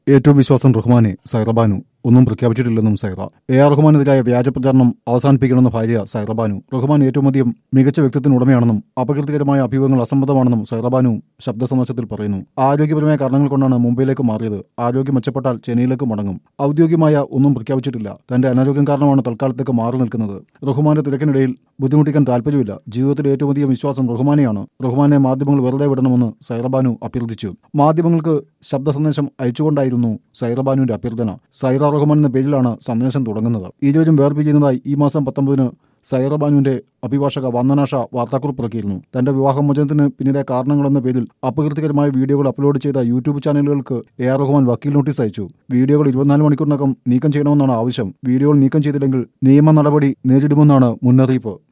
ഏറ്റവും വിശ്വാസം റഹ്മാനെ സൈറബാനു ഒന്നും പ്രഖ്യാപിച്ചിട്ടില്ലെന്നും സൈറ എ ആർ റഹ്മാനെതിരായ വ്യാജ പ്രചാരണം അവസാനിപ്പിക്കണമെന്ന ഭാര്യ സൈറബാനു റഹ്മാൻ ഏറ്റവും അധികം മികച്ച വ്യക്തിത്വത്തിന് ഉടമയാണെന്നും അപകീർത്തികരമായ അഭിമുഖങ്ങൾ അസംബന്ധമാണെന്നും സൈറബാനു ശബ്ദ സന്ദേശത്തിൽ പറയുന്നു ആരോഗ്യപരമായ കാരണങ്ങൾ കൊണ്ടാണ് മുംബൈയിലേക്ക് മാറിയത് ആരോഗ്യം മെച്ചപ്പെട്ടാൽ ചെന്നൈയിലേക്ക് മടങ്ങും ഔദ്യോഗികമായ ഒന്നും പ്രഖ്യാപിച്ചിട്ടില്ല തന്റെ അനാരോഗ്യം കാരണമാണ് തൽക്കാലത്തേക്ക് മാറി നിൽക്കുന്നത് റഹ്മാന്റെ തിരക്കിനിടയിൽ ബുദ്ധിമുട്ടിക്കാൻ താല്പര്യമില്ല ജീവിതത്തിൽ ഏറ്റവും അധികം വിശ്വാസം റഹ്മാനെയാണ് റഹ്മാനെ മാധ്യമങ്ങൾ വെറുതെ വിടണമെന്ന് സൈറബാനു അഭ്യർത്ഥിച്ചു മാധ്യമങ്ങൾക്ക് ശബ്ദ സന്ദേശം അയച്ചുകൊണ്ടായിരുന്നു സൈറബാനുവിന്റെ അഭ്യർത്ഥന സൈറ റഹ്മാൻ എന്ന പേരിലാണ് സന്ദേശം തുടങ്ങുന്നത് ഇരുവരും വേർപിരിയുന്നതായി ഈ മാസം പത്തൊമ്പതിന് സൈറബാനുവിന്റെ അഭിഭാഷക വന്ദനാഷ വാർത്താക്കുറിപ്പ് ഇറക്കിയിരുന്നു തന്റെ വിവാഹമോചനത്തിന് പിന്നിലെ കാരണങ്ങളെന്ന പേരിൽ അപകീർത്തികരമായ വീഡിയോകൾ അപ്ലോഡ് ചെയ്ത യൂട്യൂബ് ചാനലുകൾക്ക് എ ആർ റഹ്മാൻ വക്കീൽ നോട്ടീസ് അയച്ചു വീഡിയോകൾ ഇരുപത്തിനാല് മണിക്കൂറിനകം നീക്കം ചെയ്യണമെന്നാണ് ആവശ്യം വീഡിയോകൾ നീക്കം ചെയ്തില്ലെങ്കിൽ നിയമ നടപടി നേരിടുമെന്നാണ് മുന്നറിയിപ്പ്